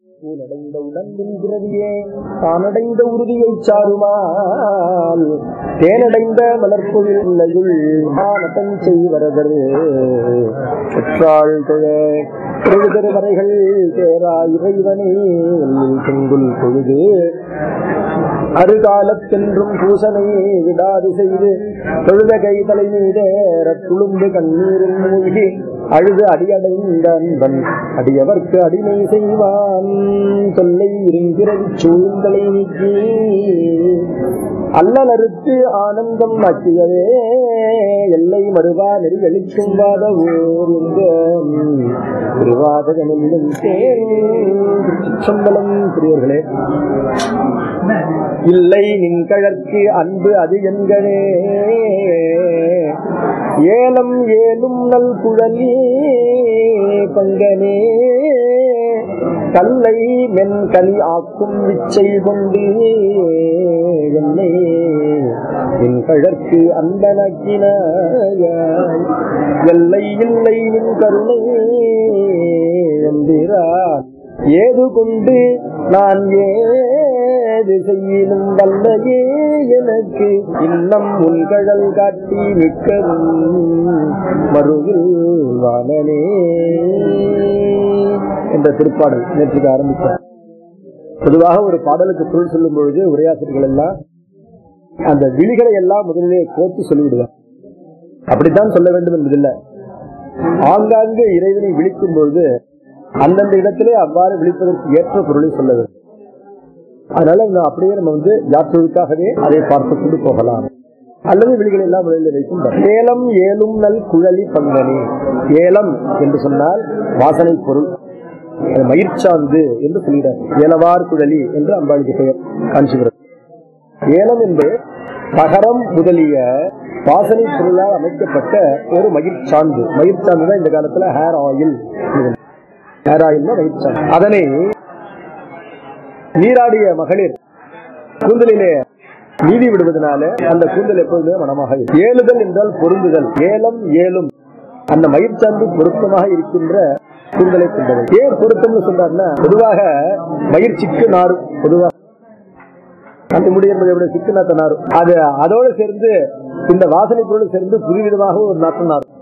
ஊனடைந்த உடம்பின் பிறவியே தானடைந்த உறுதியைச் சாருமால் தேனடைந்த மலர்கொழில் உள்ளயுள் ஆனதன் செய்வரதர் பெற்றாள் தொழ தொழுதரு வரைகள் தேரா இறைவனே எல்லில் செங்குல் பொழுது அருகாலத்தென்றும் பூசனை விடாது செய்து தொழுத கை தலை மீதேற துளும்பு கண்ணீரில் மூழ்கி அழுது அடியடைந்த அன்பன் அடியவர்க்கு அடிமை செய்வான் தொல்லை இருங்கிறது சூழ்ந்தலை நீக்கி அல்லலறுத்து ஆனந்தம் ஆக்கியதே எல்லை மறுவா நெறியளிக்கும் வாத ஊர் எங்க திருவாதகமெல்லும் சம்பளம் பெரியவர்களே இல்லை நின் கழற்கு அன்பு அது என்களே ஏலம் ஏலும் நல் குழலி பங்கனே கல்லை மென் கலி ஆக்கும் விச்சை கொண்டு என்னை என் கழற்கு அன்பனக்கினாய் எல்லை இல்லை நின் கருணை என்கிறார் ஏது கொண்டு நான் ஏது செய்யினும் வல்லையே எனக்கு இன்னம் உன்கழல் காட்டி மிக்கதும் மறுவில் வானனே என்ற திருப்பாடல் நேற்றுக்கு ஆரம்பித்தார் பொதுவாக ஒரு பாடலுக்கு பொருள் சொல்லும் பொழுது உரையாசிரியர்கள் எல்லாம் அந்த விழிகளை எல்லாம் முதலிலே கோர்த்து சொல்லிவிடுவார் அப்படித்தான் சொல்ல வேண்டும் என்பதில்லை ஆங்காங்கு இறைவனை விழிக்கும் பொழுது அந்தந்த இடத்திலே அவ்வாறு விழிப்பதற்கு ஏற்ற பொருளை சொல்ல வேண்டும் அதனால நம்ம அப்படியே நம்ம வந்து யாற்றொழுக்காகவே அதை பார்த்து கொண்டு போகலாம் அல்லது விழிகளை எல்லாம் முதலில் வைக்கும் ஏலம் ஏலும் நல் குழலி பங்கனி ஏலம் என்று சொன்னால் வாசனை பொருள் அது மயிர்ச்சாந்து என்று சொல்கிறார் ஏலவார் குழலி என்று அம்பாளுக்கு பெயர் காஞ்சிபுரம் ஏலம் என்பது தகரம் முதலிய வாசனை பொருளால் அமைக்கப்பட்ட ஒரு மயிர்ச்சாந்து மயிர்ச்சாந்து தான் இந்த காலத்துல ஹேர் ஆயில் ஹேர் ஆயில் மயிர்ச்சாந்து அதனை நீராடிய மகளிர் கூந்தலிலே நீதி விடுவதனால அந்த கூந்தல் எப்பொழுதுமே மனமாக இருக்கும் ஏழுதல் என்றால் பொருந்துதல் ஏலம் ஏலும் அந்த மயிர்ச்சாந்து பொருத்தமாக இருக்கின்ற கூந்தலை கொண்டது ஏன் பொருத்தம்னு சொல்றாருன்னா பொதுவாக மயிர் சிக்கு நாரும் பொதுவாக அந்த முடி என்பது எப்படி சிக்கு நாத்த நாரும் அது அதோடு சேர்ந்து இந்த வாசனை பொருள் சேர்ந்து புதுவிதமாக ஒரு நாற்றம் நாரும்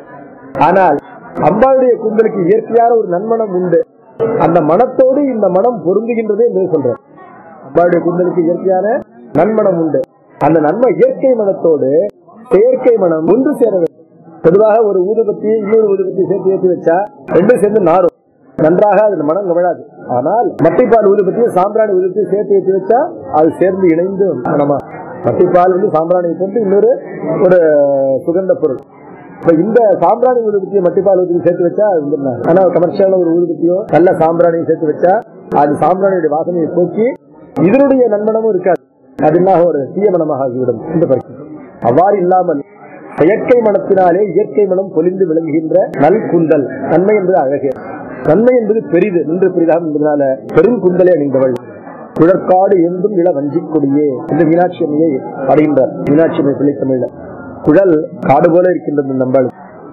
ஆனால் அம்பாளுடைய கூந்தலுக்கு இயற்கையான ஒரு நன்மணம் உண்டு அந்த மனத்தோடு இந்த மனம் பொருந்துகின்றது என்று சொல்றேன் அம்பாளுடைய கூந்தலுக்கு இயற்கையான நன்மணம் உண்டு அந்த நன்மை இயற்கை மனத்தோடு செயற்கை மனம் ஒன்று சேர வேண்டும் பொதுவாக ஒரு ஊதுபத்தியை இன்னொரு ஊதுபத்தியை சேர்த்து ஏற்றி வச்சா ரெண்டும் சேர்ந்து நாரும் நன்றாக அது மனம் கவிழாது ஆனால் மட்டைப்பால் ஊதுபத்தியை சாம்பிராணி ஊதுபத்தியை சேர்த்து ஏற்றி வச்சா அது சேர்ந்து இணைந்து மனமா மட்டைப்பால் வந்து சாம்பிராணியை கொண்டு இன்னொரு ஒரு சுகந்த பொருள் இப்ப இந்த சாம்பிராணி ஊதுபத்தியை மட்டிப்பால் ஊதுபத்தி சேர்த்து வச்சா அது வந்துருந்தாங்க ஆனா கமர்ஷியலான ஒரு ஊதுபத்தியோ நல்ல சாம்பிராணியை சேர்த்து வச்சா அது சாம்பிராணியுடைய வாசனையை போக்கி இதனுடைய நன்மனமும் இருக்காது அது என்ன ஒரு தீய மனமாக ஆகிவிடும் இந்த பரிசு அவ்வாறு இல்லாமல் செயற்கை மனத்தினாலே இயற்கை மனம் பொலிந்து விளங்குகின்ற நல் குந்தல் நன்மை என்பது அழகு நன்மை என்பது பெரிது நின்று பெரிதாக என்பதனால பெரும் குந்தலை அணிந்தவள் குழற்காடு என்றும் இள வஞ்சிக் கொடியே என்று மீனாட்சி அம்மையை அடைகின்றார் மீனாட்சி அம்மை பிள்ளை தமிழ்ல குழல் காடு போல இருக்கின்றது நம்பாள்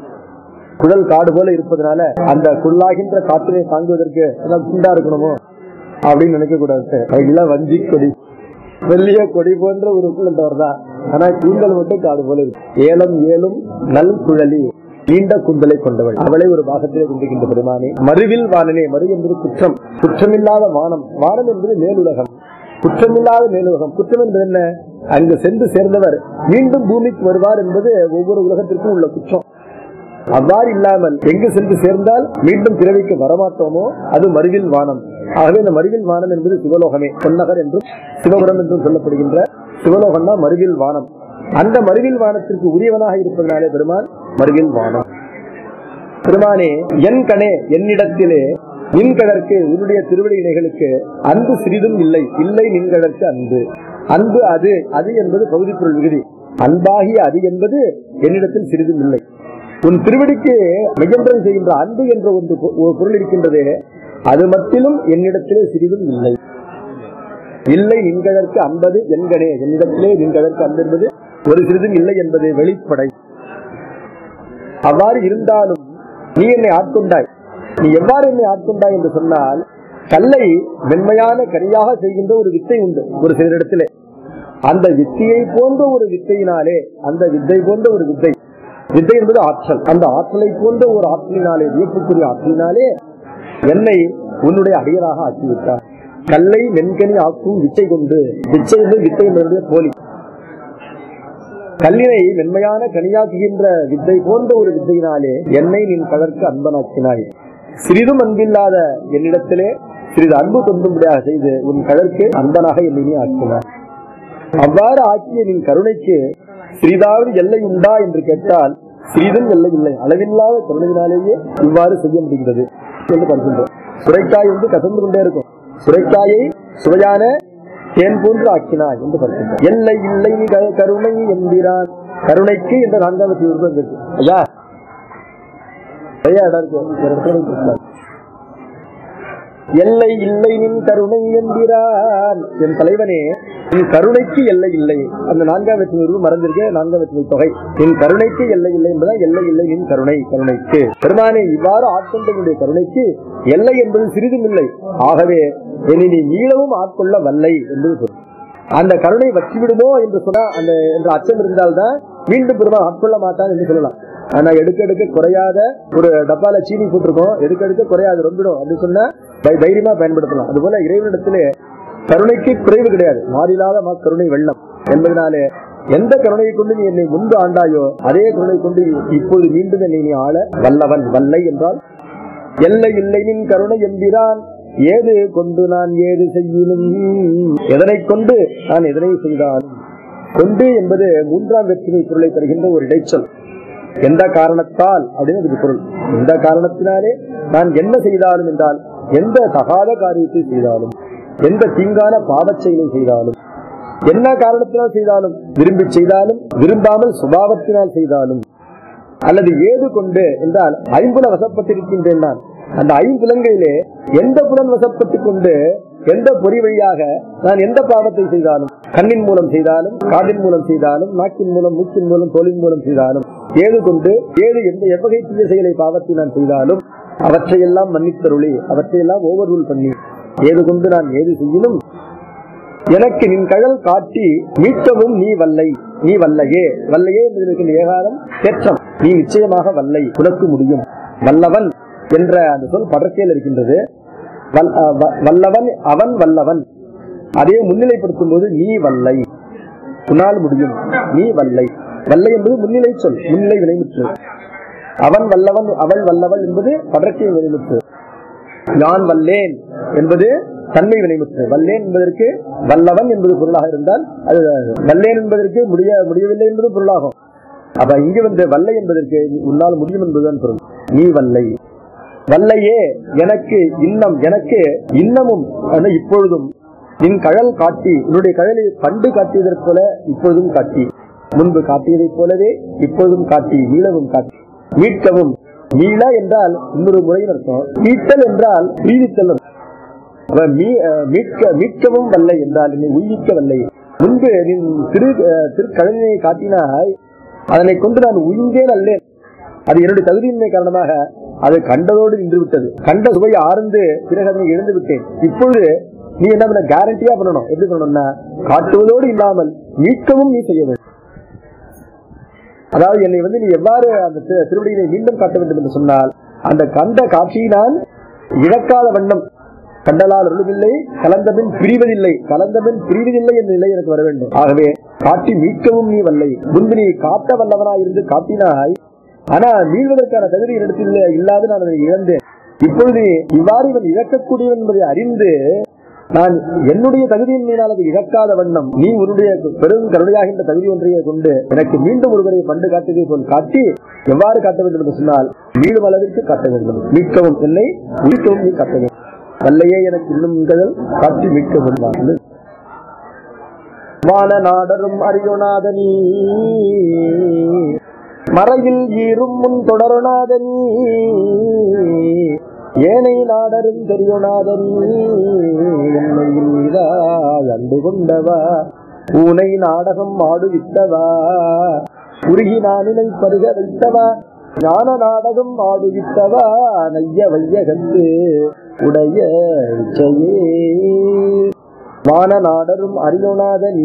குழல் காடு போல இருப்பதனால அந்த குள்ளாகின்ற காற்றினை தாங்குவதற்கு குண்டா இருக்கணுமோ அப்படின்னு நினைக்க கூடாது இள வஞ்சி கொடி வெள்ளிய கொடி போன்ற ஒரு குழந்தவர் தான் ஆனா கூந்தல் மட்டும் காடு போல இருக்கு ஏலம் ஏலும் நல் குழலி நீண்ட குந்தலை கொண்டவள் அவளை ஒரு பாகத்திலே கொண்டிருக்கின்ற பெருமானே மறுவில் வானனே மறு என்பது குற்றம் குற்றமில்லாத வானம் வானம் என்பது மேலுலகம் குற்றமில்லாத மேலுலகம் குற்றம் என்பது என்ன அங்கு சென்று சேர்ந்தவர் மீண்டும் பூமிக்கு வருவார் என்பது ஒவ்வொரு உலகத்திற்கும் உள்ள குற்றம் அவ்வாறு இல்லாமல் எங்கு சென்று சேர்ந்தால் மீண்டும் பிறவிக்கு வரமாட்டோமோ அது மருவில் வானம் ஆகவே இந்த மருவில் வானம் என்பது சிவலோகமே பொன்னகர் என்றும் சிவபுரம் என்றும் சொல்லப்படுகின்ற சிவலோகம் தான் மருவில் வானம் அந்த மருவில் வானத்திற்கு உரியவனாக இருப்பதனாலே பெருமான் மருவில் வானம் பெருமானே என் கணே என்னிடத்திலே நின்கடற்கு உன்னுடைய திருவடி இணைகளுக்கு அன்பு சிறிதும் இல்லை இல்லை நின்கடற்கு அன்பு அன்பு அது அது என்பது பகுதி பொருள் விகுதி அன்பாகிய அது என்பது என்னிடத்தில் சிறிதும் இல்லை உன் திருவடிக்கு மையன்றம் செய்கின்ற அன்பு என்ற ஒன்று ஒரு பொருள் இருக்கின்றதே அது மட்டிலும் என்னிடத்திலே சிறிதும் இல்லை இல்லை நின்கழற்கு அன்பது என்கனே என்னிடத்திலே நின்கழற்கு அன்பு என்பது ஒரு சிறிதும் இல்லை என்பது வெளிப்படை அவ்வாறு இருந்தாலும் நீ என்னை ஆட்கொண்டாய் நீ எவ்வாறு என்னை ஆட்கொண்டாய் என்று சொன்னால் கல்லை மென்மையான கனியாக செய்கின்ற ஒரு வித்தை உண்டு ஒரு சிலரிடத்திலே அந்த வித்தையை போன்ற ஒரு வித்தையினாலே அந்த வித்தை போன்ற ஒரு வித்தை வித்தை என்பது ஆற்றல் அந்த ஆற்றலை போன்ற ஒரு ஆற்றலினாலே வியப்புக்குரிய ஆற்றலினாலே என்னை உன்னுடைய அடியராக ஆக்கிவிட்டார் கல்லை மென்கனி ஆக்கும் விச்சை கொண்டு விச்சை என்பது வித்தை என்பதனுடைய போலி கல்லினை மென்மையான கனியாக்குகின்ற வித்தை போன்ற ஒரு வித்தையினாலே என்னை நின் கலர்க்கு அன்பனாக்கினாய் சிறிதும் அன்பில்லாத என்னிடத்திலே சிறிது அன்பு கொண்டும்படியாக செய்து உன் கலர்க்கு அன்பனாக என்னை நீ ஆக்கினாய் அவ்வாறு ஆக்கிய நின் கருணைக்கு சிறிதாவது எல்லை உண்டா என்று கேட்டால் சிறிதும் எல்லை இல்லை அளவில்லாத கருணையினாலேயே இவ்வாறு செய்ய முடிகிறது என்று பார்க்கின்றோம் சுரைக்காய் வந்து கசந்து கொண்டே இருக்கும் சுரைக்காயை சுவையான தேன் போன்று ஆக்கினாய் என்று பார்க்கின்றோம் எல்லை இல்லை நீ க- கருணை என்கிறான் கருணைக்கு என்ற நான்காவது விருப்பம் இருக்கு ஐயா நிறைய இடம் இருக்கு ஒரு இடத்துல இருக்கலாம். எல்லை இல்லை நின் கருணை என்கிறான் என் தலைவனே என் கருணைக்கு எல்லை இல்லை அந்த நான்காம் வெற்றி உருவு மறந்திருக்க நான்காம் வெற்றி தொகை என் கருணைக்கு எல்லை இல்லை என்பதால் எல்லை இல்லை நின் கருணை கருணைக்கு பெருமானே இவ்வாறு ஆட்கொண்டவனுடைய கருணைக்கு எல்லை என்பது சிறிதும் இல்லை ஆகவே என்னை நீ மீளவும் ஆட்கொள்ள வல்லை என்பது பொருள் அந்த கருணை வற்றிவிடுமோ என்று சொன்னா அந்த என்ற அச்சம் இருந்தால்தான் மீண்டும் பெருமாள் ஆட்கொள்ள மாட்டான் என்று சொல்லலாம் ஆனா எடுக்க எடுக்க குறையாத ஒரு டப்பால சீனி போட்டிருக்கோம் எடுக்க எடுக்க குறையாது ரொம்பிடும் அப்படின்னு சொன்னா தை- தைரியமா பயன்படுத்தலாம் அதுபோல இறைவனிடத்திலே கருணைக்கு குறைவு கிடையாது மாறிலாத மா கருணை வெள்ளம் என்பதனாலே எந்த கருணையை கொண்டு நீ என்னை முன்பு ஆண்டாயோ அதே கருணை கொண்டு இப்போது மீண்டும் என்னை நீ ஆள வல்லவன் வல்லை என்றால் எல்லை இல்லை நின் கருணை என்கிறான் ஏது கொண்டு நான் ஏது செய்யணும் எதனை கொண்டு நான் எதனை செய்தான் கொண்டு என்பது மூன்றாம் வெற்றிமை பொருளை தருகின்ற ஒரு இடைச்சொல் எந்த காரணத்தால் அப்படின்னு அதுக்கு பொருள் எந்த காரணத்தினாலே நான் என்ன செய்தாலும் என்றால் எந்த தகாத காரியத்தை செய்தாலும் எந்த தீங்கான பாவச் செயலை செய்தாலும் என்ன காரணத்தினால் செய்தாலும் விரும்பி செய்தாலும் விரும்பாமல் சுபாவத்தினால் செய்தாலும் அல்லது ஏது கொண்டு என்றால் ஐம்புல வசப்பட்டிருக்கின்றேன் நான் அந்த ஐம்புலங்களிலே எந்த புலன் வசப்பட்டுக் கொண்டு எந்த பொறி வழியாக நான் எந்த பாவத்தை செய்தாலும் கண்ணின் மூலம் செய்தாலும் காதின் மூலம் செய்தாலும் நாக்கின் மூலம் மூக்கின் மூலம் தோலின் மூலம் செய்தாலும் ஏது கொண்டு ஏது எந்த எவ்வகை தீய செயலை பாவத்தை நான் செய்தாலும் அவற்றையெல்லாம் மன்னித்தருளி அவற்றையெல்லாம் ஓவர் ரூல் பண்ணி ஏது கொண்டு நான் ஏது செய்யணும் எனக்கு நின் கழல் காட்டி மீட்கவும் நீ வல்லை நீ வல்லையே வல்லையே என்பதற்கு ஏகாரம் தேற்றம் நீ நிச்சயமாக வல்லை உனக்கு முடியும் வல்லவன் என்ற அந்த சொல் படர்ச்சியில் இருக்கின்றது வல்- அஹ் வ- வல்லவன் அவன் வல்லவன் அதே முன்னிலைப்படுத்தும் போது நீ வல்லை உன்னால் முடியும் நீ வல்லை வல்லை என்பது முன்னிலை சொல் முன்னிலை வினைமுற்று அவன் வல்லவன் அவள் வல்லவள் என்பது படர்ச்சியை வினைமுற்று நான் வல்லேன் என்பது தன்மை வினைமுற்று வல்லேன் என்பதற்கு வல்லவன் என்பது பொருளாக இருந்தால் அது வல்லேன் என்பதற்கு முடிய முடியவில்லை என்பது பொருளாகும் அப்ப இங்கு வந்து வல்லை என்பதற்கு உன்னால் முடியும் என்பதுதான் பொருள் நீ வல்லை வல்லையே எனக்கு இன்னம் எனக்கு இன்னமும் அதாவது இப்பொழுதும் நின் கழல் காட்டி உன்னுடைய கழலை பண்டு காட்டியதைப் போல இப்பொழுதும் காட்டி முன்பு காட்டியதைப் போலவே இப்பொழுதும் காட்டி மீளவும் காட்டி மீட்கவும் மீள என்றால் இன்னொரு முறையின் அர்த்தம் மீட்டல் என்றால் உய்வித்தல் அர்த்தம். அப்ப மீ- அஹ் மீட்க மீட்கவும் வல்லை என்றால் என்னை உய்விக்க வல்லை முன்பு நீ திரு அஹ் திருக்கழலினை காட்டினாய் அதனை கொண்டு நான் உயிர்ந்தேன் அல்லேன் அது என்னுடைய தகுதியின்மை காரணமாக அது கண்டதோடு நின்று விட்டது கண்ட சுவை ஆர்ந்து பிறகு அதனை இழந்து விட்டேன் இப்பொழுது நீ என்ன பண்ண கேரண்டியா பண்ணணும் எப்படி பண்ணணும்னா காட்டுவதோடு இல்லாமல் மீட்கவும் நீ செய்ய வேண்டும் அதாவது என்னை வந்து நீ எவ்வாறு அந்த திரு- திருவடியினை மீண்டும் காட்ட வேண்டும் என்று சொன்னால் அந்த கண்ட காட்சியினால் இழக்காத வண்ணம் கண்டலால் அருளுமில்லை கலந்தபின் பிரிவதில்லை கலந்தபின் பிரிவதில்லை என்ற நிலை எனக்கு வர வேண்டும் ஆகவே காட்டி மீட்கவும் நீ வல்லை முன்பு நீ காட்ட வல்லவனாய் இருந்து காட்டினாய் ஆனா மீள்வதற்கான தகுதி இடத்தில் இல்லாது நான் அதை இழந்தேன் இப்பொழுது இவ்வாறு இவன் இழக்கக்கூடியவன் என்பதை அறிந்து நான் என்னுடைய தகுதியின்மையினால் அதை இழக்காத வண்ணம் நீ உன்னுடைய பெரும் கருணையாகின்ற தகுதி ஒன்றையே கொண்டு எனக்கு மீண்டும் ஒருவரை பண்டு காட்டுவதை போல் காட்டி எவ்வாறு காட்ட வேண்டும் என்று சொன்னால் மீளும் அளவிற்கு காட்ட வேண்டும் மீட்கவும் என்னை மீட்கவும் நீ காட்ட வேண்டும் வல்லையே எனக்கு இன்னும் கடல் காட்டி மீட்க வேண்டும் வான நாடரும் அறியொணாதனீ மறையில் ஈரும் முன் தொடருணாதனீ ஏனை நாடரும் தெரியொணாதனீ என்னையில் நீதா அண்டு கொண்டவா ஊனை நாடகம் ஆடுவித்தவா உருகி நானினை பருக வைத்தவா ஞான நாடகம் ஆடுவித்தவா நைய வையகத்து உடைய இச்சையே வான நாடரும் அறியொணாத நீ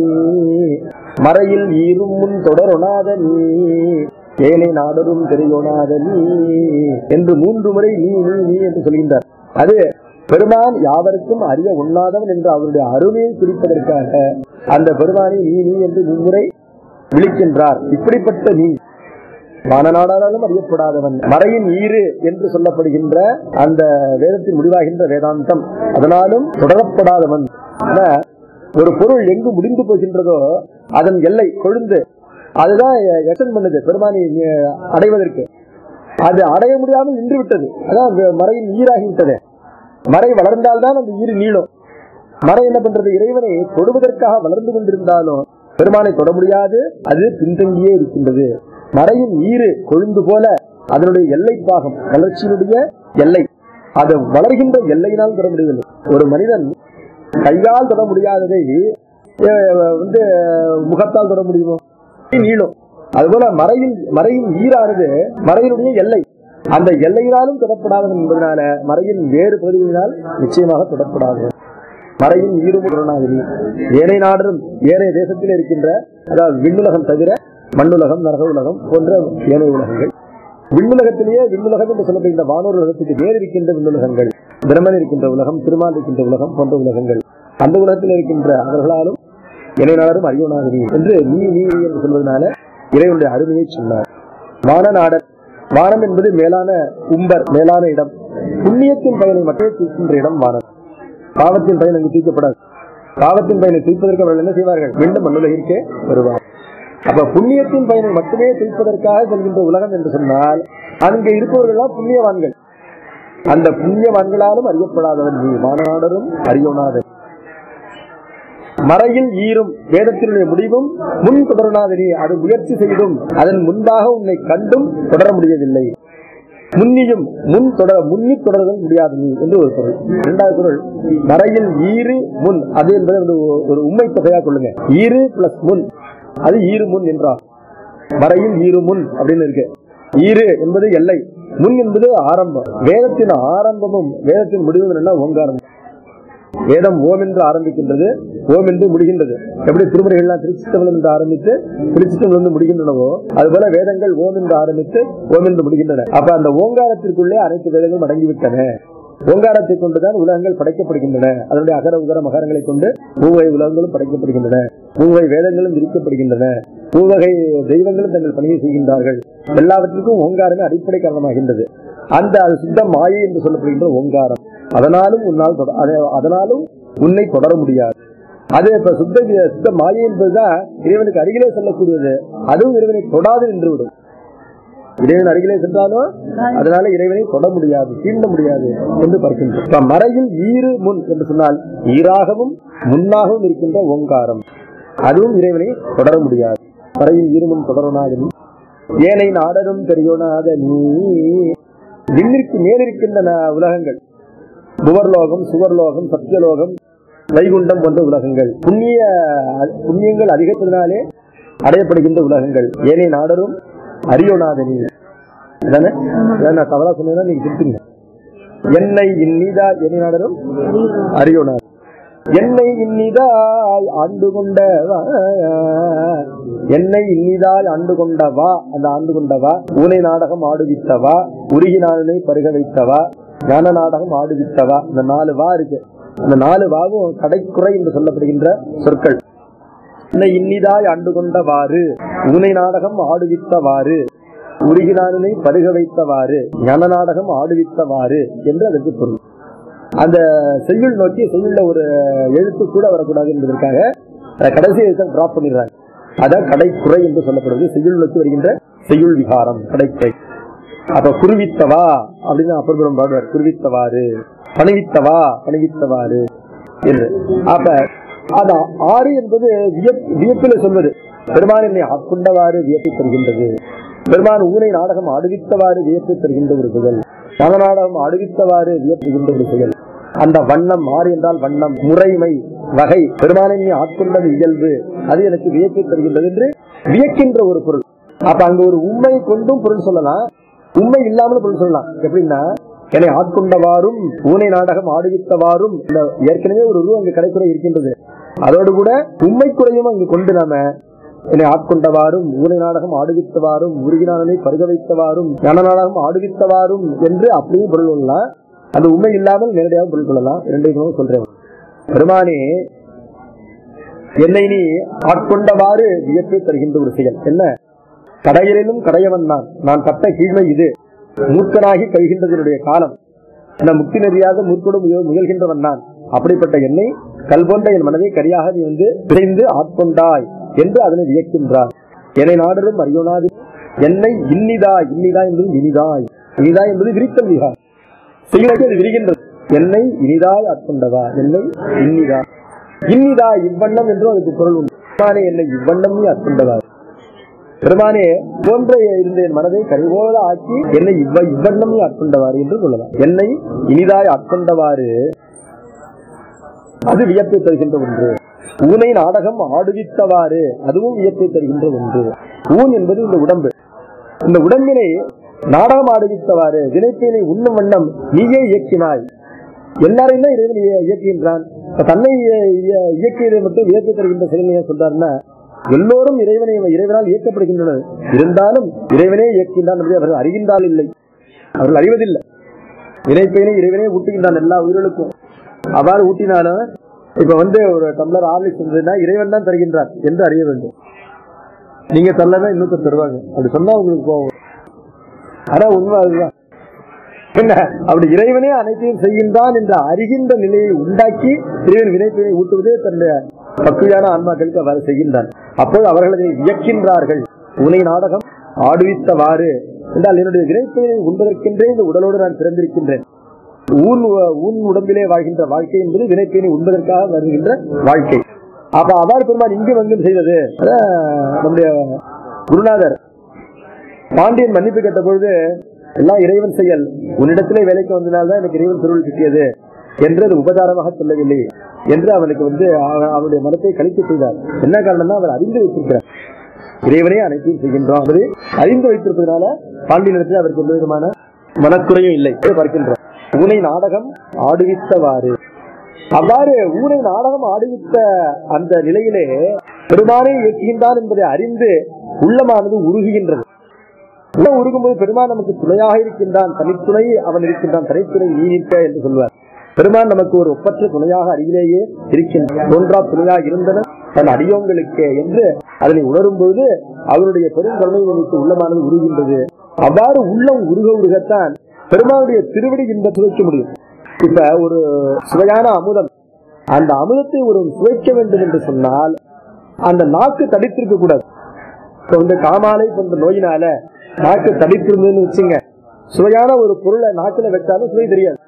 மறையில் ஈரும் முன் தொடரொணாத நீ ஏனை நாடரும் தெரியொணாத நீ என்று மூன்று முறை நீ நீ நீ என்று சொல்கின்றார் அது பெருமான் யாவருக்கும் அறிய உண்ணாதவன் என்று அவருடைய அருமையை குறிப்பதற்காக அந்த பெருமானை நீ நீ என்று மும்முறை விழிக்கின்றார் இப்படிப்பட்ட நீ வானநாடாலும் அறியப்படாதவன் மறையின் ஈறு என்று சொல்லப்படுகின்ற அந்த வேதத்தின் முடிவாகின்ற வேதாந்தம் அதனாலும் தொடரப்படாதவன் ஆனா, ஒரு பொருள் எங்கு முடிந்து போகின்றதோ அதன் எல்லை கொழுந்து அதுதான் எசன் பண்ணுது பெருமானி அஹ், அடைவதற்கு அது அடைய முடியாமல் நின்று விட்டது அதான் வே- மறையின் ஈராகி விட்டது மறை வளர்ந்தால்தான் அந்த ஈறு நீளும் மறை என்ன பண்றது இறைவனை தொடுவதற்காக வளர்ந்து கொண்டிருந்தாலும் பெருமானை தொட முடியாது அது பின்தங்கியே இருக்கின்றது மறையின் ஈறு கொழுந்து போல அதனுடைய எல்லை பாகம் வளர்ச்சியினுடைய எல்லை அது வளர்கின்ற எல்லையினால் தொட முடியவில்லை ஒரு மனிதன் கையால் தொட முடியாததை அஹ், வந்து முகத்தால் தொட முடியுமோ நீளும் அதுபோல மறையின் மறையின் ஈரானது மறையினுடைய எல்லை அந்த எல்லையினாலும் தொடப்படாதவன் என்பதனால மறையின் வேறு பகுதியினால் நிச்சயமாக தொடப்படாதவன் மறையின் ஈரும் கருணாகிரி ஏனை நாடும் ஏனைய தேசத்தில் இருக்கின்ற அதாவது விண்ணுலகம் தவிர மண்ணுலகம் நரக உலகம் போன்ற ஏனைய உலகங்கள் விண்ணுலகத்திலேயே விண்ணுலகம் என்று சொல்லப்படுகின்ற வானோர் உலகத்துக்கு வேறு இருக்கின்ற விண்ணுலகங்கள் பிரம்மன் இருக்கின்ற உலகம் திருமால் இருக்கின்ற உலகம் போன்ற உலகங்கள் அந்த உலகத்தில் இருக்கின்ற அவர்களாலும் இணைநாடரும் அறியோனாகிரி என்று நீ நீ நீ என்று சொல்வதனால இறைவனுடைய அருமையை சொன்னார் வானநாடன் வானம் என்பது மேலான உம்பர் மேலான இடம் புண்ணியத்தின் பயனை மட்டுமே தீர்க்கின்ற இடம் வானம் பாவத்தின் பயன் அங்கு தீர்க்கப்படாது பாவத்தின் பயனை தீர்ப்பதற்கு அவர்கள் என்ன செய்வார்கள் மீண்டும் மண்ணுலகிற்கே வருவார் அப்ப புண்ணியத்தின் பயனை மட்டுமே தீர்ப்பதற்காக செல்கின்ற உலகம் என்று சொன்னால் அங்கே இருப்பவர்கள்லாம் புண்ணியவான்கள் அந்த புண்ணியவான்களாலும் அறியப்படாதவன் நீ மாநாடரும் அறியோனாதன் மறையில் ஈரும் வேதத்தினுடைய முடிவும் முன் தொடராதனி அது முயற்சி செய்தும் அதன் முன்பாக உன்னை கண்டும் தொடர முடியவில்லை முன்னியும் முன் தொடர முன்னி தொடர்தல் முடியாது நீ என்று ஒரு பொருள் இரண்டாவது பொருள் மறையில் ஈறு முன் அது என்பது வந்து ஒரு- ஒரு உண்மை தொகையா கொள்ளுங்க ஈறு பிளஸ் முன் அது ஈறு முன் என்றார் மறையில் ஈறு முன் அப்படின்னு இருக்கு ஈறு என்பது எல்லை முன் என்பது ஆரம்பம் வேதத்தின் ஆரம்பமும் வேதத்தின் முடிவும் என்ன ஓங்காரம் வேதம் ஓம் என்று ஆரம்பிக்கின்றது ஓம் என்று முடிகின்றது எப்படி திருமுறைகள்லாம் திருச்சித்தவள் என்று ஆரம்பித்து திருச்சித்தவள் என்று முடிகின்றனவோ அதுபோல வேதங்கள் ஓம் என்று ஆரம்பித்து ஓம் என்று முடிகின்றன அப்ப அந்த ஓங்காரத்திற்குள்ளே அனைத்து வேதங்களும் அடங்கிவிட்டன ஓங்காரத்தை கொண்டுதான் உலகங்கள் படைக்கப்படுகின்றன அதனுடைய அகர உகர மகரங்களை கொண்டு மூவகை உலகங்களும் படைக்கப்படுகின்றன மூவகை வேதங்களும் விரிக்கப்படுகின்றன மூவகை தெய்வங்களும் தங்கள் பணியை செய்கின்றார்கள் எல்லாவற்றிற்கும் ஓங்காரமே அடிப்படை காரணமாகின்றது அந்த அது சுத்த மாயை என்று சொல்லப்படுகின்ற ஓங்காரம் அதனாலும் உன்னால் தொட- அத- அதனாலும் உன்னை தொடர முடியாது அது இப்ப சுத்த வி- சுத்த மாயை என்பதுதான் இறைவனுக்கு அருகிலே செல்லக்கூடியது அதுவும் இறைவனை தொடாது நின்றுவிடும் இறைவன் அருகிலே சென்றாலும் அதனால இறைவனை தொட முடியாது தீண்ட முடியாது என்று பார்க்கின்றோம் இப்ப மறையில் ஈறு முன் என்று சொன்னால் ஈராகவும் முன்னாகவும் இருக்கின்ற ஓங்காரம் அதுவும் இறைவனை தொடர முடியாது மறையில் ஈறு முன் தொடரனாத நீ ஏனை நாடனும் தெரியோனாத நீ விண்ணிற்கு மேலிருக்கின்ற ந- உலகங்கள் புவர்லோகம் சுவர்லோகம் சத்தியலோகம் வைகுண்டம் போன்ற உலகங்கள் புண்ணிய புண்ணியங்கள் அதிகப்பதனாலே அடையப்படுகின்ற உலகங்கள் ஏனை நாடரும் அரியோனாதனி அதானே அதான் நான் தவறா சொன்னா நீங்க திருத்துங்க என்னை இந்நிதா என்னை நாடரும் அரியோனார் என்னை இந்நிதாய் ஆண்டு கொண்டவா என்னை இந்நிதாய் ஆண்டு கொண்டவா அந்த ஆண்டு கொண்டவா ஊனை நாடகம் ஆடுவித்தவா உருகி நாளனை பருக வைத்தவா ஞான நாடகம் ஆடுவித்தவா இந்த நாலு வா இருக்கு அந்த நாலு வாவும் கடைக்குறை என்று சொல்லப்படுகின்ற சொற்கள் என்னை இன்னிதாய் ஆண்டு கொண்டவாறு ஊனை நாடகம் ஆடுவித்தவாறு உருகினானனை பருக வைத்தவாறு ஞான நாடகம் ஆடுவித்தவாறு என்று அதற்கு பொருள் அந்த செய்யுள் நோக்கி செய்யுள்ள ஒரு எழுத்து கூட வரக்கூடாது என்பதற்காக அஹ், கடைசி எழுத்தை டிராப் பண்ணிடுறாங்க அதான் கடைக்குறை என்று சொல்லப்படுவது செய்யுள் நோக்கி வருகின்ற செய்யுள் விகாரம் கடைக்குறை அப்ப குருவித்தவா அப்படின்னு அப்புறம் பாடுவார் குருவித்தவாறு பணிவித்தவா பணிவித்தவாறு என்று அப்ப அது ஆறு என்பது வியப்- வியப்பில சொல்வது பெருமான் என்னை ஆட்கொண்டவாறு வியப்பை தருகின்றது பெருமான் ஊனை நாடகம் ஆடுவித்தவாறு வியப்பை தருகின்ற ஒரு செயல் நவ நாடகம் ஆடுவித்தவாறு வியப்புகின்ற ஒரு செயல் அந்த வண்ணம் ஆறு என்றால் வண்ணம் முறைமை வகை பெருமானை நீ ஆட்கொண்டது இயல்பு அது எனக்கு வியப்பை தருகின்றது என்று வியக்கின்ற ஒரு பொருள் அப்ப அங்க ஒரு உண்மை கொண்டும் பொருள் சொல்லலாம் உண்மை இல்லாமல் பொருள் சொல்லலாம் எப்படின்னா என்னை ஆட்கொண்டவாறும் ஊனை நாடகம் ஆடுவித்தவாறும் இந்த ஏற்கனவே ஒரு உருவம் அங்கு கடைக்குறை இருக்கின்றது அதோடு கூட உண்மை குறையும் அங்கு கொண்டு நாம என்னை ஆட்கொண்டவாறும் ஊனை நாடகம் ஆடுவித்தவாறும் உருகினானனை பருக வைத்தவாறும் ஞான நாடகம் ஆடுவித்தவாறும் என்று அப்படியும் பொருள் கொள்ளலாம் அந்த உண்மை இல்லாமல் நேரடியாக பொருள் கொள்ளலாம் இரண்டு விதமும் சொல்றேன் பெருமானே என்னை நீ ஆட்கொண்டவாறு வியப்பை தருகின்ற ஒரு செயல் என்ன கடையிலும் கடையவன் நான் நான் பட்ட கீழ்மை இது மூர்க்கனாகி கழிகின்றதனுடைய காலம் நான் முக்தி நெறியாக முற்படும் முயல்கின்றவன் நான் அப்படிப்பட்ட என்னை கல் போன்ற என் மனதை கரியாக நீ வந்து விரைந்து ஆட்கொண்டாய் என்று அதனை வியக்கின்றார் என்னை நாடரும் அறியோனாது என்னை இன்னிதா இன்னிதா என்பது இனிதாய் இனிதா என்பது விரித்தல் விகா செய்கிறது அது விரிகின்றது என்னை இனிதாய் ஆட்கொண்டவா என்னை இன்னிதா இன்னிதா இவ்வண்ணம் என்றும் அதுக்கு பொருள் உண்டு பெருமானே என்னை இவ்வண்ணம் நீ ஆட்கொண்டவா பெருமானே போன்ற இருந்த என் மனதை கருவோத ஆக்கி என்னை இவ்வ இவ்வண்ணம் நீ ஆட்கொண்டவாறு என்று சொல்லலாம் என்னை இனிதாய் ஆட்கொண்டவாறு அது வியப்பை தருகின்ற ஒன்று ஊனை நாடகம் ஆடுவித்தவாறு அதுவும் வியப்பை தருகின்ற ஒன்று ஊன் என்பது இந்த உடம்பு இந்த உடம்பினை நாடகம் ஆடுவித்தவாறு வினைப்பினை உண்ணும் வண்ணம் நீயே இயக்கினாய் எல்லாரையும் தான் இறைவன் இய- இயக்குகின்றான் இப்ப தன்னை இய- இய- இயக்கியதை மட்டும் வியப்பை தருகின்ற செயல் ஏன் சொல்றாருன்னா எல்லோரும் இறைவனை இறைவனால் இயக்கப்படுகின்றனர் இருந்தாலும் இறைவனே இயக்கின்றான் என்பதை அவர்கள் அறிகின்றால் இல்லை அவர்கள் அறிவதில்லை இணைப்பையினை இறைவனே ஊட்டுகின்றான் எல்லா உயிர்களுக்கும் அவ்வாறு ஊட்டினாலும் இப்ப வந்து ஒரு டம்ளர் ஆர்லிக்ஸ் இருந்ததுன்னா இறைவன் தான் தருகின்றான் என்று அறிய வேண்டும் நீங்க தரலன்னா இன்னொருத்தர் தருவாங்க அப்படி சொன்னா உங்களுக்கு கோவம் வரும். ஆனா உண்மை அதுதான் என்ன அப்படி இறைவனே அனைத்தையும் செய்கின்றான் என்ற அறிகின்ற நிலையை உண்டாக்கி இறைவன் வினைப்பினை ஊட்டுவதே தன்னுடைய பக்குவியான ஆன்மாக்களுக்கு அவ்வாறு செய்கின்றான் அப்போது அவர்கள் அதை இயக்கின்றார்கள் உனை நாடகம் ஆடுவித்தவாறு என்றால் என்னுடைய வினைப்பினை உண்பதற்கென்றே இந்த உடலோடு நான் பிறந்திருக்கின்றேன் ஊன் ஊன் உடம்பிலே வாழ்கின்ற வாழ்க்கை என்பது வினைப்பினை உண்பதற்காக வருகின்ற வாழ்க்கை அப்ப அவ்வாறு பெருமான் இங்கு வங்கும் செய்தது அதான் நம்முடைய குருநாதர் பாண்டியன் மன்னிப்பு கேட்ட பொழுது எல்லாம் இறைவன் செயல் உன்னிடத்திலே வேலைக்கு வந்தனால்தான் எனக்கு இறைவன் திருள் கிட்டியது என்று அது உபகாரமாக சொல்லவில்லை என்று அவனுக்கு வந்து அவ- அவனுடைய மனத்தை கழித்து செய்தார் என்ன காரணம்னா அவர் அறிந்து வைத்திருக்கிறார் இறைவனே அனைத்தையும் செய்கின்றோம் அது அறிந்து வைத்திருப்பதனால பாண்டியனிடத்தில் அவருக்கு எந்த விதமான மனக்குறையும் இல்லை என்று பார்க்கின்றோம் ஊனை நாடகம் ஆடுவித்தவாறு அவ்வாறு ஊரை நாடகம் ஆடுவித்த அந்த நிலையிலே பெருமானை இயக்குகின்றான் என்பதை அறிந்து உள்ளமானது உருகுகின்றது உள்ள உருகும்போது பெருமான் நமக்கு துணையாக இருக்கின்றான் தனித்துணை அவன் இருக்கின்றான் தனித்துணை நீ நிற்க என்று சொல்வார் பெருமான் நமக்கு ஒரு ஒப்பற்ற துணையாக அருகிலேயே இருக்கின்றான் தோன்றா துணையாக இருந்தன தன் அடியோங்களுக்கு என்று அதனை உணரும் பொழுது அவருடைய பெருங்கருணை நினைத்து உள்ளமானது உருகின்றது அவ்வாறு உள்ளம் உருக உருகத்தான் பெருமானுடைய திருவடி இன்பத்தை வைக்க முடியும் இப்ப ஒரு சுவையான அமுதம் அந்த அமுதத்தை ஒரு சுவைக்க வேண்டும் என்று சொன்னால் அந்த நாக்கு தடித்திருக்க கூடாது இப்ப வந்து காமாலை போன்ற நோயினால நாக்கு தடித்திருந்ததுன்னு வச்சுங்க சுவையான ஒரு பொருளை நாக்குல வச்சாலும் சுவை தெரியாது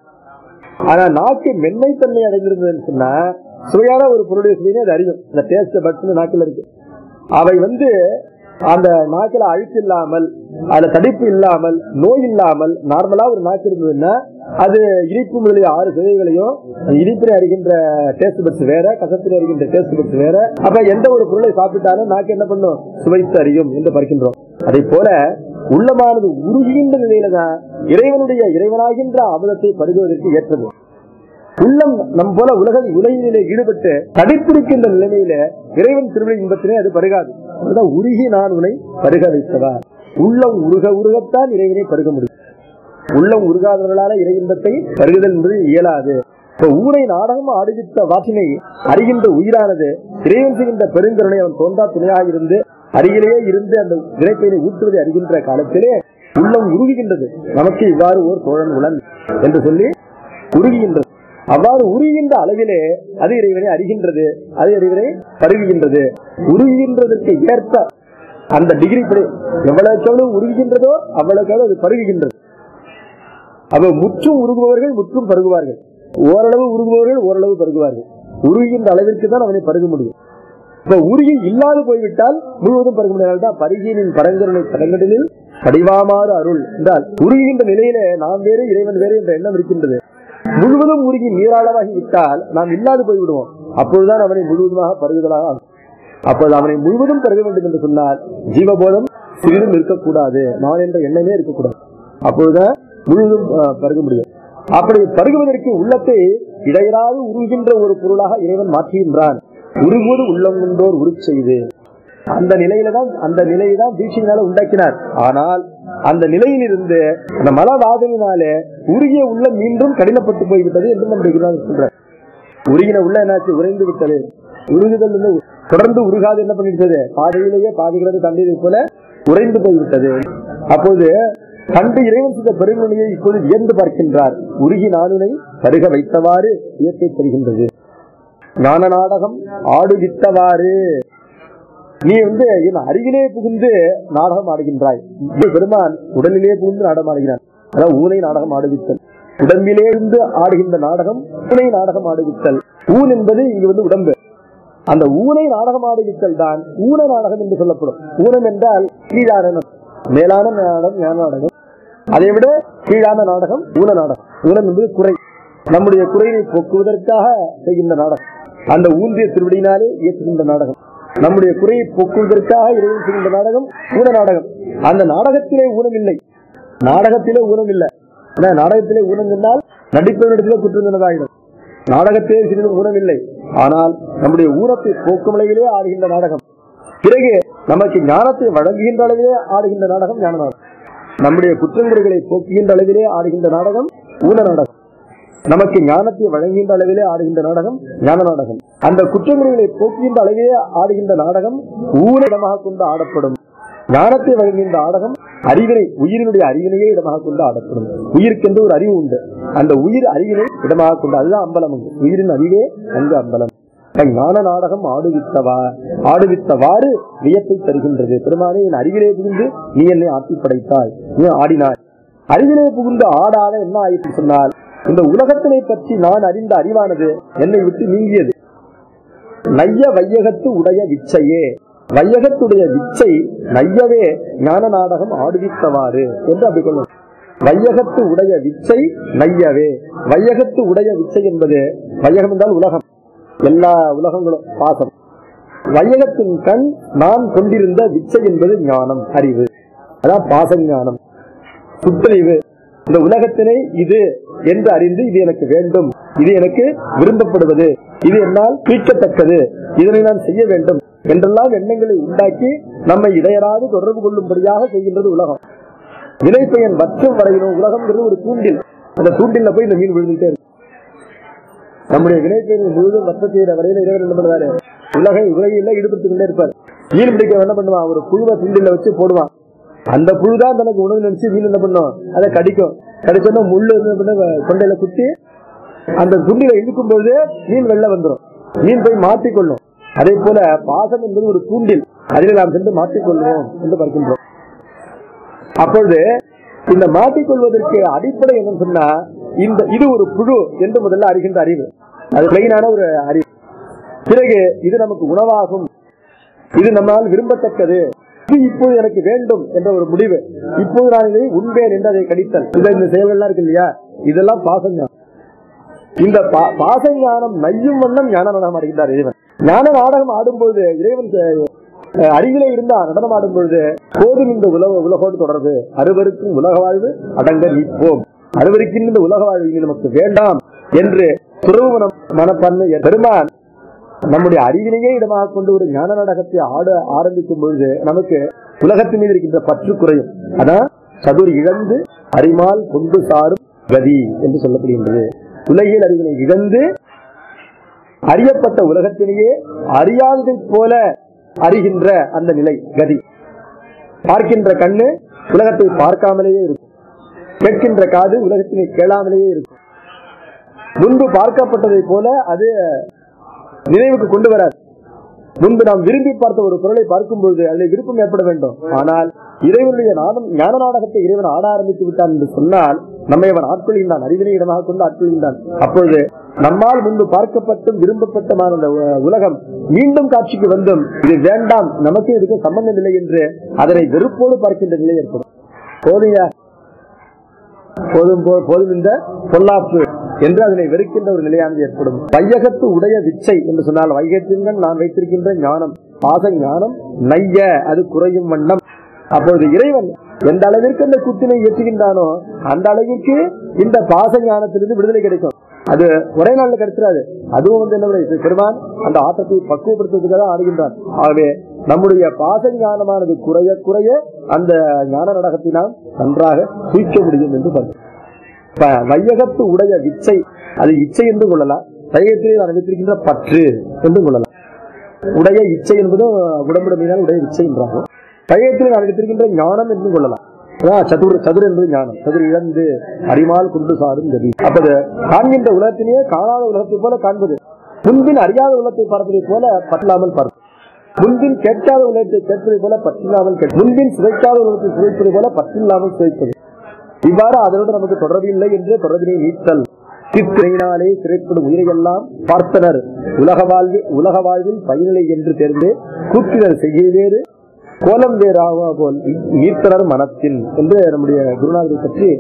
ஆனா நாக்கு மென்மைத்தன்மை அடைந்திருந்ததுன்னு சொன்னா சுவையான ஒரு பொருளுடைய சுவையை அது அறியும் அந்த டேஸ்ட் பட்ஸ் நாக்குல இருக்கு அவை வந்து அந்த நாக்கில அழுக்கு இல்லாமல் அதுல தடிப்பு இல்லாமல் நோய் இல்லாமல் நார்மலா ஒரு நாக்கு இருந்ததுன்னா அது இனிப்பு முதலிய ஆறு சுவைகளையும் அந்த இனிப்பினை அறிகின்ற டேஸ்ட் பட்ஸ் வேற கசப்பினை அறிகின்ற டேஸ்ட் பட்ஸ் வேற அப்ப எந்த ஒரு பொருளை சாப்பிட்டாலும் நாக்கு என்ன பண்ணும் சுவைத்து அறியும் என்று பார்க்கின்றோம் அதே போல உள்ளமானது உருகின்ற நிலையில தான் இறைவனுடைய இறைவனாகின்ற அமுதத்தை பருகுவதற்கு ஏற்றது உள்ளம் நம் போல உலக உலகிலே ஈடுபட்டு தடைப்பிடிக்கின்ற நிலைமையில இறைவன் திருவிழை இன்பத்திலே அது பருகாது அதுதான் உருகி நான் உன்னை பருக வைத்ததா உள்ளம் உருக உருகத்தான் இறைவனை பருக முடியும் உள்ளம் உருகாதவர்களால இறை இன்பத்தை பருகுதல் என்பது இயலாது இப்ப ஊரை நாடகம் ஆடுவித்த வாக்கினை அறிகின்ற உயிரானது இறைவன் செய்கின்ற பெருங்கருணை அவன் தோன்றா துணையாக இருந்து அருகிலேயே இருந்து அந்த வினைப்பையினை ஊற்றுவதை அறிகின்ற காலத்திலே உள்ளம் உருகுகின்றது நமக்கு இவ்வாறு ஓர் தோழன் உளன் என்று சொல்லி உருகுகின்றது அவ்வாறு உருகின்ற அளவிலே அது இறைவனை அறிகின்றது அது இறைவனை பருகுகின்றது உருகின்றதற்கு ஏற்ப அந்த டிகிரி படி எவ்வளவுக்கு எவ்வளவு உருகுகின்றதோ அவ்வளவுக்கு எவ்வளவு அது பருகுகின்றது அப்ப முற்றும் உருகுபவர்கள் முற்றும் பருகுவார்கள் ஓரளவு உருகுபவர்கள் ஓரளவு பருகுவார்கள் உருகின்ற அளவிற்கு தான் அவனை பருக முடியும் இப்ப உருகி இல்லாது போய்விட்டால் முழுவதும் பருக முடியாது தான் பருகியனின் பரங்கருணை தடங்கடலில் படிவாமாறு அருள் என்றால் உருகுகின்ற நிலையிலே நாம் வேறு இறைவன் வேறு என்ற எண்ணம் இருக்கின்றது முழுவதும் உருகி நீராளமாகி விட்டால் நாம் இல்லாது போய்விடுவோம் அப்பொழுதுதான் அவனை முழுவதுமாக பருகுதலாக ஆகும் அப்போது அவனை முழுவதும் பருக வேண்டும் என்று சொன்னால் ஜீவபோதம் சிறிதும் இருக்கக்கூடாது நான் என்ற எண்ணமே இருக்கக்கூடாது அப்பொழுதுதான் முழுவதும் அஹ், பருக முடியும் அப்படி பருகுவதற்கு உள்ளத்தை இடையராது உருகின்ற ஒரு பொருளாக இறைவன் மாற்றுகின்றான் உருகுவது உள்ளம் கொண்டோர் உரு செய்து அந்த நிலையில தான் அந்த நிலையை தான் தீட்சையினால உண்டாக்கினார் ஆனால் அந்த நிலையில் இருந்து அந்த மலவாதனினாலே உருகிய உள்ளம் மீண்டும் கடினப்பட்டு போய்விட்டது என்று நம்முடைய குருநாதர் சொல்றார் உருகின உள்ள என்னாச்சு உறைந்து விட்டது உருகுதல் வந்து தொடர்ந்து உருகாது என்ன பண்ணிவிட்டது பாதையிலேயே பாதைகிறது தண்ணீரை போல உறைந்து போய்விட்டது அப்போது கண்டு இறைவன் செய்த பெருநிலையை இப்போது வியந்து பார்க்கின்றார் உருகி நானுனை பருக வைத்தவாறு இயற்கை தருகின்றது ஞான நாடகம் ஆடுவித்தவாறு நீ வந்து என் அருகிலே புகுந்து நாடகம் ஆடுகின்றாய் இங்கே பெருமான் உடலிலே புகுந்து நாடகம் ஆடுகிறான் அதான் ஊனை நாடகம் ஆடுவித்தல் உடம்பிலே இருந்து ஆடுகின்ற நாடகம் ஊனை நாடகம் ஆடுவித்தல் ஊன் என்பது இங்கு வந்து உடம்பு அந்த ஊனை நாடகம் ஆடுவித்தல் தான் ஊன நாடகம் என்று சொல்லப்படும் ஊனம் என்றால் கீழான மேலான நாடகம் ஞான நாடகம் அதை விட கீழான நாடகம் ஊன நாடகம் ஊனம் என்பது குறை நம்முடைய குறையை போக்குவதற்காக செய்கின்ற நாடகம் அந்த ஊன்றிய திருவடியினாலே இயற்றுகின்ற நாடகம் நம்முடைய குறையை போக்குவதற்காக இறைவன் செய்கின்ற நாடகம் ஊன நாடகம் அந்த நாடகத்திலே ஊனம் இல்லை நாடகத்திலே ஊனம் இல்லை ஆனா நாடகத்திலே ஊனம் என்றால் நடிப்பவனிடத்திலே குற்றம் நாடகத்திலே சிறிது ஊனம் இல்லை ஆனால் நம்முடைய ஊனத்தை போக்கும் அளவிலே ஆடுகின்ற நாடகம் பிறகு நமக்கு ஞானத்தை வழங்குகின்ற அளவிலே ஆடுகின்ற நாடகம் ஞான நாடகம் நம்முடைய குற்றங்குறைகளை போக்குகின்ற அளவிலே ஆடுகின்ற நாடகம் ஊன நாடகம் நமக்கு ஞானத்தை வழங்குகின்ற அளவிலே ஆடுகின்ற நாடகம் ஞான நாடகம் அந்த குற்றங்குறைகளை போக்குகின்ற அளவிலே ஆடுகின்ற நாடகம் ஊன இடமாக கொண்டு ஆடப்படும் ஞானத்தை வழங்குகின்ற நாடகம் அறிவினை உயிரினுடைய அறிவினையே இடமாக கொண்டு ஆடப்படும் உயிருக்கென்று ஒரு அறிவு உண்டு அந்த உயிர் அறிவினை இடமாக கொண்டு அதுதான் அம்பலம் அங்கு உயிரின் அறிவே அங்கு அம்பலம் ஞான நாடகம் ஆடுவித்தவா ஆடுவித்தவாறு வியப்பை தருகின்றது பெருமானே என் அறிவிலே புகுந்து நீ என்னை ஆட்டி படைத்தாய் நீ ஆடினாய் அறிவிலே புகுந்து ஆடாத என்ன ஆயிற்று சொன்னால் இந்த உலகத்தினை பற்றி நான் அறிந்த அறிவானது என்னை விட்டு நீங்கியது நைய வையகத்து உடைய விச்சையே வையகத்துடைய விச்சை நையவே ஞான நாடகம் ஆடுவித்தவாறு என்று அப்படி கொள்ளும் வையகத்து உடைய விச்சை நையவே வையகத்து உடைய விச்சை என்பது வையகம் என்றால் உலகம் எல்லா உலகங்களும் பாசம் வையகத்தின் கண் நான் கொண்டிருந்த விச்சை என்பது ஞானம் அறிவு அதான் பாச ஞானம் சுத்தறிவு இந்த உலகத்தினை இது என்று அறிந்து இது எனக்கு வேண்டும் இது எனக்கு விரும்பப்படுவது இது என்னால் மீட்கத்தக்கது இதனை நான் செய்ய வேண்டும் என்றெல்லாம் எண்ணங்களை உண்டாக்கி நம்மை இடையராது தொடர்பு கொள்ளும்படியாக செய்கின்றது உலகம் வினைப்பயன் மற்றும் வரையிலும் உலகம்ங்கிறது ஒரு தூண்டில் அந்த தூண்டில போய் இந்த மீன் விழுந்துட்டே இருக்கு நம்முடைய வினைப்பயன் முழுதும் வத்த செய்யற வரையில இறைவன் என்ன பண்ணுவாரு உலகை உலகையில ஈடுபடுத்திக் கொண்டே இருப்பார் மீன் பிடிக்க என்ன பண்ணுவான் ஒரு புழுவை தூண்டில வச்சு போடுவான் அந்த புழுதான் தனக்கு உணவு நினைச்சு மீன் என்ன பண்ணும் அதை கடிக்கும் கடிச்சோன்னா முள்ளு என்ன பண்ண கொண்டையில குத்தி அந்த துண்டில இழுக்கும் பொழுது மீன் வெளில வந்துடும் மீன் போய் மாட்டிக்கொள்ளும் அதே போல பாசம் என்பது ஒரு தூண்டில் அதில் நாம் சென்று மாட்டிக்கொள்வோம் என்று பார்க்கின்றோம் அப்பொழுது இந்த மாட்டிக்கொள்வதற்கு அடிப்படை என்னன்னு சொன்னா இந்த இது ஒரு புழு என்று முதல்ல அறிகின்ற அறிவு அது பிளைனான ஒரு அறிவு பிறகு இது நமக்கு உணவாகும் இது நம்மால் விரும்பத்தக்கது இது இப்போது எனக்கு வேண்டும் என்ற ஒரு முடிவு இப்போது நான் இதை உண்பேன் என்று அதை கடித்தல் இந்த இந்த செயல்கள்லாம் இருக்கு இல்லையா இதெல்லாம் பாசஞானம் இந்த பா- பாசஞானம் நையும் வண்ணம் ஞான நாடகம் ஆடுகின்றார் இறைவன் ஞான நாடகம் ஆடும்போது இறைவன் அஹ், அருகிலே இருந்தா நடனம் ஆடும் பொழுது போதும் இந்த உலக உலகோடு தொடர்பு அறுவருக்கும் உலக வாழ்வு அடங்க நிற்போம் அறுவருக்கின் இந்த உலக வாழ்வு இனி நமக்கு வேண்டாம் என்று துறவு மனம் மனப்பான்மை பெருமான் நம்முடைய அறிவினையே இடமாக கொண்டு ஒரு ஞான நாடகத்தை ஆட ஆரம்பிக்கும் பொழுது நமக்கு உலகத்தின் மீது இருக்கின்ற பற்று குறையும் அதான் சதுர் இழந்து அறிமால் கொண்டு சாரும் கதி என்று சொல்லப்படுகின்றது உலகியல் அறிவினை இழந்து அறியப்பட்ட உலகத்திலேயே அறியாததைப் போல அறிகின்ற அந்த நிலை கதி பார்க்கின்ற கண்ணு உலகத்தை பார்க்காமலேயே இருக்கும் கேட்கின்ற காது உலகத்தினை கேளாமலேயே இருக்கும் முன்பு பார்க்கப்பட்டதை போல அது நினைவுக்கு கொண்டு வராது முன்பு நாம் விரும்பி பார்த்த ஒரு பொருளை பார்க்கும் பொழுது அதில் விருப்பம் ஏற்பட வேண்டும் ஆனால் இறைவனுடைய நாதம் ஞான நாடகத்தை இறைவன் ஆட ஆரம்பித்து விட்டான் என்று சொன்னால் நம்மை அவன் ஆட்கொள்கின்றான் அறிவினை இடமாக கொண்டு ஆட்கொள்கின்றான் அப்பொழுது நம்மால் முன்பு பார்க்கப்பட்டும் விரும்பப்பட்டமான அந்த உ- உலகம் மீண்டும் காட்சிக்கு வந்தும் இது வேண்டாம் நமக்கு இதுக்கு சம்பந்தம் இல்லை என்று அதனை வெறுப்போடு பார்க்கின்ற நிலை ஏற்படும் போதையா போதும் போ- போதும் இந்த பொல்லாப்பு என்று அதனை வெறுக்கின்ற ஒரு நிலையானது ஏற்படும் வையகத்து உடைய விச்சை என்று சொன்னால் வையகத்தின்கள் நான் வைத்திருக்கின்ற ஞானம் பாச ஞானம் நைய அது குறையும் வண்ணம் அப்பொழுது இறைவன் எந்த அளவிற்கு அந்த குத்தினை இயற்றுகின்றானோ அந்த அளவிற்கு இந்த பாச ஞானத்திலிருந்து விடுதலை கிடைக்கும் அது ஒரே நாள்ல கிடைச்சிடாது அதுவும் வந்து என்ன பண்ணுது? பெருமான் அந்த ஆட்டத்தை பக்குவப்படுத்துறதுக்காக ஆடுகின்றான் ஆகவே நம்முடைய பாச ஞானமானது குறைய குறைய அந்த ஞான நடகத்தை நாம் நன்றாக தூக்க முடியும் என்று சொல்றோம் இப்ப வையகத்து உடைய விச்சை அது இச்சை என்று கொள்ளலாம் வையகத்திலே நான் வைத்திருக்கின்ற பற்று என்று கொள்ளலாம் உடைய இச்சை என்பதும் உடம்புட மீதால் உடைய இச்சை என்றாகும் வையகத்தில் நான் வைத்திருக்கின்ற ஞானம் என்று கொள்ளலாம் அதான் சதுர் சதுர் என்பது ஞானம் சதுர் இழந்து அறிமால் கொண்டு சாரும் கதி அப்பது காண்கின்ற உலகத்திலேயே காணாத உலகத்தை போல காண்பது முன்பின் அறியாத உலகத்தை பார்ப்பதை போல பற்றலாமல் பார்ப்பது முன்பின் கேட்காத உலகத்தை கேட்பதை போல பற்றில்லாமல் கேட்பது முன்பின் சுவைக்காத உலகத்தை சுவைப்பது போல பற்றில்லாமல் சுவைப்பது இவ்வாறு அதனோடு நமக்கு தொடர்பு இல்லை என்று தொடர்பினை நீத்தல் சித்திரையினாலே சிறைப்படும் உயிரையெல்லாம் பார்த்தனர் உலக வாழ்வில் உலக வாழ்வில் பயனில்லை என்று தெரிந்து கூட்டினர் செய்ய வேறு கோலம் வேறாக போல் ஈர்த்தனர் மனத்தின் என்று நம்முடைய குருநாதரை பற்றி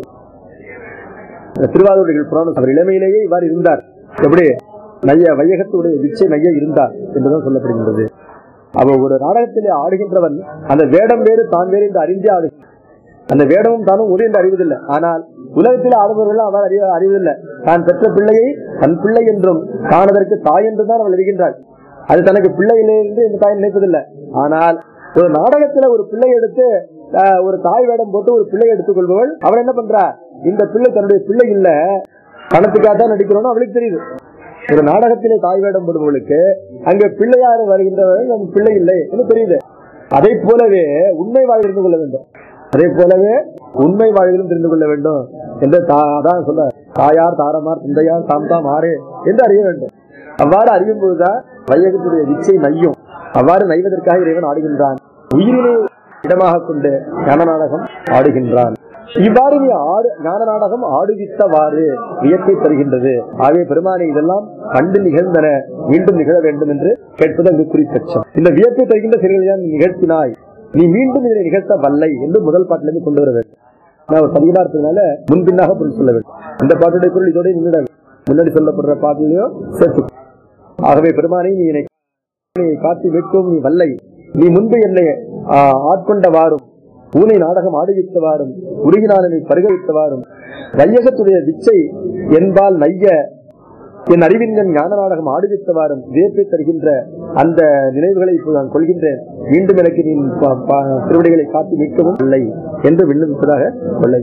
திருவாரூரிகள் புராணம் அவர் இளமையிலேயே இவ்வாறு இருந்தார் எப்படி நைய வையகத்துடைய விச்சை நைய இருந்தார் என்றுதான் சொல்லப்படுகின்றது அவ ஒரு நாடகத்திலே ஆடுகின்றவன் அந்த வேடம் வேறு தான் வேறு என்று அறிந்தே ஆடு அந்த வேடமும் தானும் ஒரு என்று அறிவதில்லை ஆனால் உலகத்தில் ஆடுபவர்கள் அவர் அறிய அறிவதில்லை தான் பெற்ற பிள்ளையை தன் பிள்ளை என்றும் தான் அதற்கு தாய் என்றும் தான் அவள் அறிகின்றாள் அது தனக்கு பிள்ளையிலிருந்து இந்த தாய் நினைப்பதில்லை ஆனால் ஒரு நாடகத்துல ஒரு பிள்ளை எடுத்து ஆஹ், ஒரு தாய் வேடம் போட்டு ஒரு பிள்ளை எடுத்துக் கொள்பவள் அவள் என்ன பண்றா இந்த பிள்ளை தன்னுடைய பிள்ளை இல்ல பணத்துக்காக தான் நடிக்கிறோம்னு அவளுக்கு தெரியுது ஒரு நாடகத்திலே தாய் வேடம் போடுபவளுக்கு அங்க பிள்ளையாறு வருகின்றவர்கள் நம்ம பிள்ளை இல்லை என்று தெரியுது அதை போலவே உண்மை வாழ் இருந்து கொள்ள வேண்டும் அதே போலவே உண்மை வாழ்விலும் தெரிந்து கொள்ள வேண்டும் என்று தா- அதான் சொல்ல தாயார் தாரமார் தந்தையார் தாம் தாம் ஆரே என்று அறிய வேண்டும் அவ்வாறு அறியும் பொழுதுதான் வையகத்துடைய விச்சை நையும் அவ்வாறு நைவதற்காக இறைவன் ஆடுகின்றான் உயிரினை இடமாக கொண்டு ஞான நாடகம் ஆடுகின்றான் இவ்வாறு நீ ஆடு ஞான நாடகம் ஆடுவித்தவாறு வியப்பை தருகின்றது ஆகவே பெருமானை இதெல்லாம் கண்டு நிகழ்ந்தன மீண்டும் நிகழ வேண்டும் என்று கேட்பது அங்கு குறிப்பட்சம் இந்த வியப்பை தருகின்ற செயல்களை நீ நிகழ்த்தினாய் நீ மீண்டும் இதனை நிகழ்த்த வல்லை என்று முதல் பாட்டிலிருந்து கொண்டு வர வேண்டும் நான் பதினாறுனால முன்பின்னாக பொருள் சொல்ல வேண்டும் இந்த பாட்டுடைய பொருள் இதோட நின்றுட முன்னாடி சொல்லப்படுற பாட்டிலையோ சேர்த்து ஆகவே பெருமானை நீ என்னை என்னை காத்து வெட்கும் நீ வல்லை நீ முன்பு என்னை ஆ, ஆட்கொண்ட வாரும் ஊனை நாடகம் ஆடுவித்த வாரும் உருகினால் என்னை பருகவித்த வாரும் வையகத்துடைய விச்சை என்பால் நைய என் அறிவின் ஞான நாடகம் ஆடுவித்த வாரும் வியப்பை தருகின்ற அந்த நினைவுகளை இப்போது நான் கொள்கின்றேன் மீண்டும் எனக்கு நீ ப- ப- திருவடிகளை காத்து மீட்கவும் இல்லை என்று விண்ணப்பிப்பதாக கொள்ளை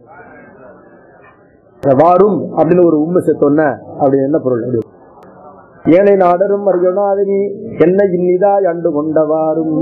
வாரும் அப்படின்னு ஒரு உண்மை சேர்த்தோன்ன அப்படி என்ன பொருள் அப்படி ஏழை நாடரும் அறியனாதினி என்ன இன்னிதாய் அண்டு கொண்டவாறும்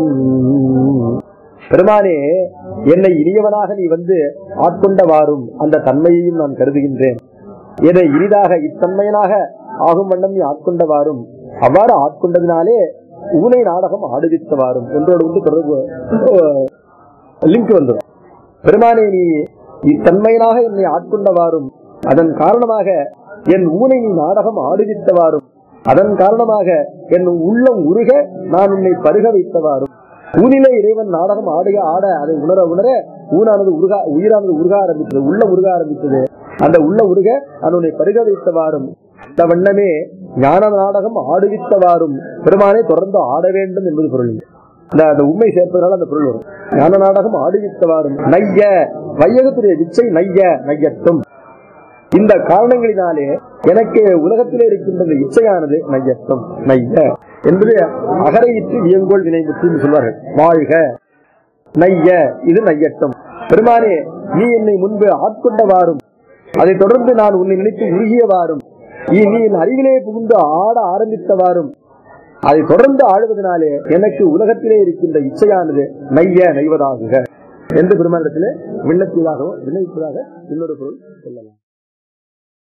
பெருமானே என்னை இனியவனாக நீ வந்து ஆட்கொண்டவாறும் அந்த தன்மையையும் நான் கருதுகின்றேன் என்னை இனிதாக இத்தன்மையனாக ஆகும் வண்ணம் நீ ஆட்கொண்டவாறும் அவ்வாறு ஆட்கொண்டதினாலே ஊனை நாடகம் ஆடுவித்தவாறும் ஒன்றோடு ஒன்று தொடர்பு லிங்க் வந்துடும் பெருமானே நீ இத்தன்மையனாக என்னை ஆட்கொண்டவாறும் அதன் காரணமாக என் ஊனை நீ நாடகம் ஆடுவித்தவாறும் அதன் காரணமாக என் உள்ளம் உருக நான் உன்னை பருக வைத்தவாறும் ஊனிலே இறைவன் நாடகம் ஆடுக ஆட அதை உணர உணர ஊனானது உருகா உயிரானது உருக ஆரம்பித்தது உள்ள உருக ஆரம்பித்தது அந்த உள்ள உருக நான் உன்னை பருக வைத்தவாறும் அந்த வண்ணமே ஞான நாடகம் ஆடுவித்தவாறும் பெருமானை தொடர்ந்து ஆட வேண்டும் என்பது பொருள் இந்த அந்த உண்மை சேர்ப்பதனால அந்த பொருள் வரும் ஞான நாடகம் ஆடுவித்தவாறும் நைய வையகத்துடைய விச்சை நைய நையட்டும் இந்த காரணங்களினாலே எனக்கு உலகத்திலே இருக்கின்ற இந்த இச்சையானது நையட்டும் நைய என்பது அகரையிற்று வியங்கோள் வினைமுற்று என்று சொல்வார்கள் வாழ்க நைய இது நையட்டும் பெருமானே நீ என்னை முன்பு ஆட்கொண்டவாறும் அதை தொடர்ந்து நான் உன்னை நினைத்து உருகியவாறும் நீ நீ என் அறிவிலே புகுந்து ஆட ஆரம்பித்தவாறும் அதை தொடர்ந்து ஆடுவதனாலே எனக்கு உலகத்திலே இருக்கின்ற இச்சையானது நைய நைவதாகுக என்று பெருமானிடத்திலே விண்ணப்பதாக விண்ணப்பிப்பதாக இன்னொரு பொருள் சொல்லலாம்